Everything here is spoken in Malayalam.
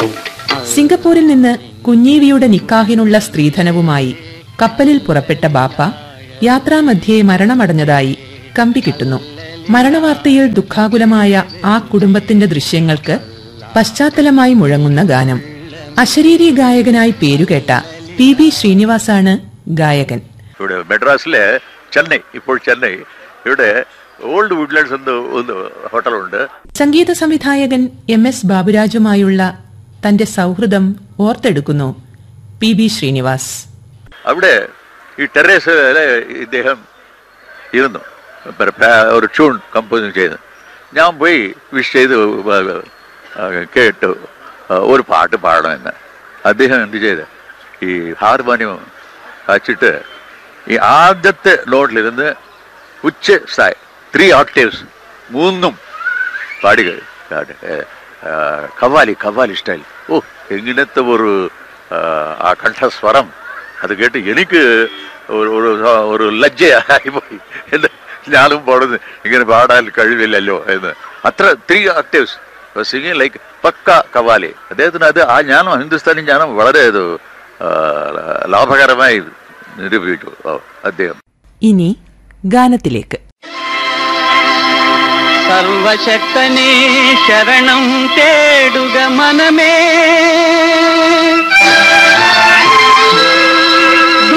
സിംഗപ്പൂരിൽ നിന്ന് കുഞ്ഞീവിയുടെ നിക്കാഹിനുള്ള സ്ത്രീധനവുമായി കപ്പലിൽ പുറപ്പെട്ട ബാപ്പ യാത്രാമധ്യേ മരണമടഞ്ഞതായി കമ്പി കിട്ടുന്നു മരണവാർത്തയിൽ ദുഃഖാകുലമായ ആ കുടുംബത്തിന്റെ ദൃശ്യങ്ങൾക്ക് പശ്ചാത്തലമായി മുഴങ്ങുന്ന ഗാനം അശരീരി ഗായകനായി പേരുകേട്ട പി ബി ശ്രീനിവാസാണ് ഗായകൻ ഇവിടെ മെഡ്രാസിലെ ചെന്നൈ ഇപ്പോൾ ചെന്നൈ ഇവിടെ ഓൾഡ് വുഡ്ലാൻഡ്സ് എന്ന് ഒന്ന് ഹോട്ടലുണ്ട് സംഗീത സംവിധായകൻ എം എസ് ബാബുരാജുമായുള്ള തന്റെ സൗഹൃദം ഓർത്തെടുക്കുന്നു പി ബി ശ്രീനിവാസ് അവിടെ ഈ ടെറേസ് ഇദ്ദേഹം ഇരുന്നു പിന്നെ പാ- ഒരു ട്യൂൺ കമ്പോസ് ചെയ്ത് ഞാൻ പോയി വിഷ് ചെയ്ത് ആ, കേട്ടു ആ, ഒരു പാട്ട് പാടണമെന്ന് അദ്ദേഹം എന്ത് ചെയ്ത് ഈ ഹാർമോണിയം വച്ചിട്ട് ഈ ആദ്യത്തെ നോട്ടിലിരുന്ന് ഉച്ച സ്ഥായി ത്രീ ഓക്ടേവ്സ് മൂന്നും പാടുക പാട്. ഏ, ആ, കവാലി കവാലി സ്റ്റൈൽ ഓ എങ്ങനത്തെ ഒരു ആ, ആ കണ്ഠസ്വരം അത് കേട്ട് എനിക്ക് ഒരു ഒരു ഒരു ലജ്ജയായി പോയി എന്ന് ഞാനും പാടുന്നു ഇങ്ങനെ പാടാൻ കഴിവില്ലല്ലോ എന്ന് അത്ര ത്രീ ആക്ടേവ്സ് സിംഗിങ് ലൈക്ക് പക്ക കവാലി അദ്ദേഹത്തിന് അത് ആ ജ്ഞാനം ഹിന്ദുസ്ഥാനി ജ്ഞാനം വളരെ ഇത് ആ, ലാഭകരമായി നിരൂപിച്ചു ഓ, അദ്ദേഹം ഇനി ഗാനത്തിലേക്ക് സർവശക്തനേ ശരണം തേടുക മനമേ